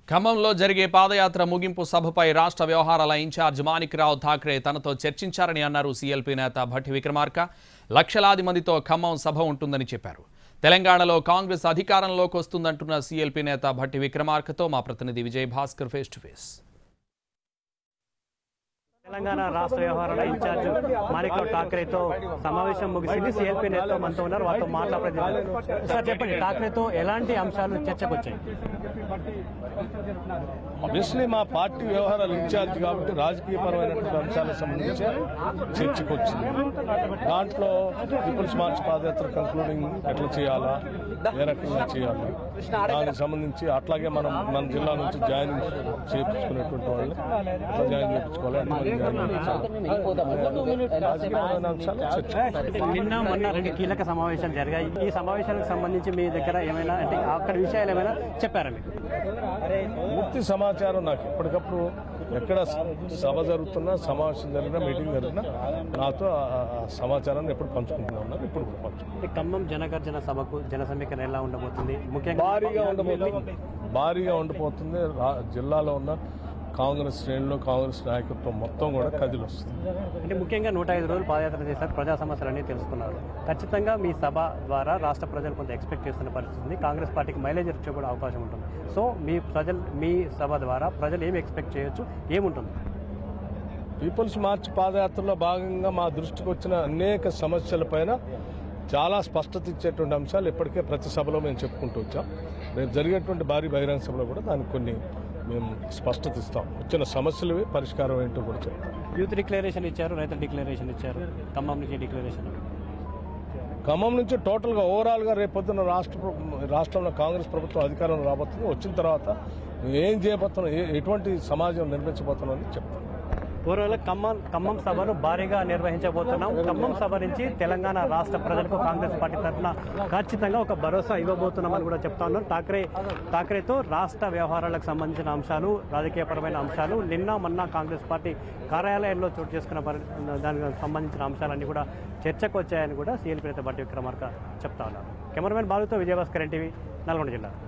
ఖమ్మంలో జరిగే పాదయాత్ర ముగింపు సభపై రాష్ట్ర వ్యవహారాల ఇన్ఛార్జ్ మాణిక్రావు ఠాక్రే తనతో చర్చించారని అన్నారు సీఎల్పీ నేత భట్టి విక్రమార్క లక్షలాది మందితో ఖమ్మం సభ ఉంటుందని చెప్పారు తెలంగాణలో కాంగ్రెస్ అధికారంలోకి వస్తుందంటున్న సీఎల్పీ నేత భట్టి విక్రమార్కతో మా ప్రతినిధి Vijay Bhaskar face to face Telangana రాష్ట్ర వ్యవహారాల ఇన్ఛార్జ్ మాణిక్రావు ఠాక్రేతో సమావేశం ముగిసింది సిఎల్పీ నేతతో మనతో ఉన్నారు వారితో మాట్లాడలేదు సార్ చెప్పండి ఠాక్రేతో ఎలాంటి అంశాలు చర్చకు వచ్చాయి ఆబ్వియస్లీ మా పార్టీ వ్యవహారాల ఇన్ఛార్జ్ కాబట్టి రాజకీయపరమైనటువంటి అంశాలకు సంబంధించి చర్చకు వచ్చింది దాంట్లో పీపుల్స్ మార్చ్ పాదయాత్ర కంక్లూడింగ్ ఎట్లా చేయాలా ఏ రకంగా చేయాలా దానికి సంబంధించి అట్లాగే మనం మన జిల్లా నుంచి జాయిన్ చేయించుకునేటువంటి వాళ్ళని ఎట్లా జాయిన్ చేయించుకోవాలి ఎంతమంది జాయిన్ చేయించాలి రాజకీయపరమైన అంశాలు చర్చ నిన్న మొన్న రెండు కీలక సమావేశాలు జరిగాయి ఈ సమావేశాలకు సంబంధించి మీ దగ్గర ఏమైనా అంటే అక్కడ విషయాలు ఏమైనా చెప్పారా మీకు పూర్తి సమాచారం నాకు ఎప్పటికప్పుడు ఎక్కడ సభ జరుగుతున్నా సమావేశం జరిగినా మీటింగ్ జరిగినా నాతో ఆ- ఆ సమాచారాన్ని ఎప్పుడు పంచుకుంటూ ఉన్నారు ఇప్పుడు కూడా పంచుకుంటున్నారు ఈ ఖమ్మం జనగర్జన సభకు జన సమీకరణ ఎలా ఉండబోతుంది ముఖ్యంగా భారీగా ఉండబోతుంది భారీగా ఉండిపోతుంది రా- జిల్లాలో ఉన్న కాంగ్రెస్ శ్రేణులు కాంగ్రెస్ నాయకత్వం మొత్తం కూడా కదిలి వస్తుంది అంటే ముఖ్యంగా నూట ఐదు రోజులు పాదయాత్ర చేశారు ప్రజా సమస్యలన్నీ తెలుసుకున్నారు ఖచ్చితంగా మీ సభ ద్వారా రాష్ట్ర ప్రజలు కొంత ఎక్స్పెక్ట్ చేస్తున్న పరిస్థితి ఉంది కాంగ్రెస్ పార్టీకి మైలేజ్ వచ్చే కూడా అవకాశం ఉంటుంది సో మీ ప్రజలు మీ సభ ద్వారా ప్రజలు ఏమి ఎక్స్పెక్ట్ చేయొచ్చు ఏముంటుంది పీపుల్స్ మార్చ్ పాదయాత్రలో భాగంగా మా దృష్టికి వచ్చిన అనేక సమస్యలపైన చాలా స్పష్టత ఇచ్చేటువంటి అంశాలు ఇప్పటికే ప్రతి సభలో మేము చెప్పుకుంటూ వచ్చాం రేపు జరిగేటువంటి భారీ బహిరంగ సభలో కూడా దానికి కొన్ని మేము స్పష్టత ఇస్తాం వచ్చిన సమస్యలు పరిష్కారం ఏంటో కూడా చెప్తాం యూత్ డిక్లరేషన్ ఇచ్చారు రైతుల డిక్లరేషన్ ఇచ్చారు ఖమ్మం నుంచి డిక్లరేషన్ ఖమ్మం నుంచి టోటల్గా ఓవరాల్గా రేపొద్దున రాష్ట్ర ప్ర- రాష్ట్రంలో కాంగ్రెస్ ప్రభుత్వం అధికారంలో రాబోతుంది వచ్చిన తర్వాత ఏం చేయబోతున్నాం ఏ- ఎటువంటి సమాజం నిర్మించబోతున్నాం అని చెప్తాం ఓవరాల్ ఖమ్మం ఖమ్మం సభను భారీగా నిర్వహించబోతున్నాం ఖమ్మం సభ నుంచి తెలంగాణ రాష్ట్ర ప్రజలకు కాంగ్రెస్ పార్టీ తరఫున ఖచ్చితంగా ఒక భరోసా ఇవ్వబోతున్నామని కూడా చెప్తా ఉన్నారు ఠాక్రే ఠాక్రేతో రాష్ట్ర వ్యవహారాలకు సంబంధించిన అంశాలు రాజకీయపరమైన అంశాలు నిన్న మొన్న కాంగ్రెస్ పార్టీ కార్యాలయంలో చోటు చేసుకున్న పరి దానికి సంబంధించిన అంశాలన్నీ కూడా చర్చకు వచ్చాయని కూడా సీఎల్పీ నేత బట్టి విక్రమార్క చెప్తా ఉన్నారు కెమెరామెన్ బాలుతో విజయభాస్కర్ ఎన్టీవీ నల్గొండ జిల్లా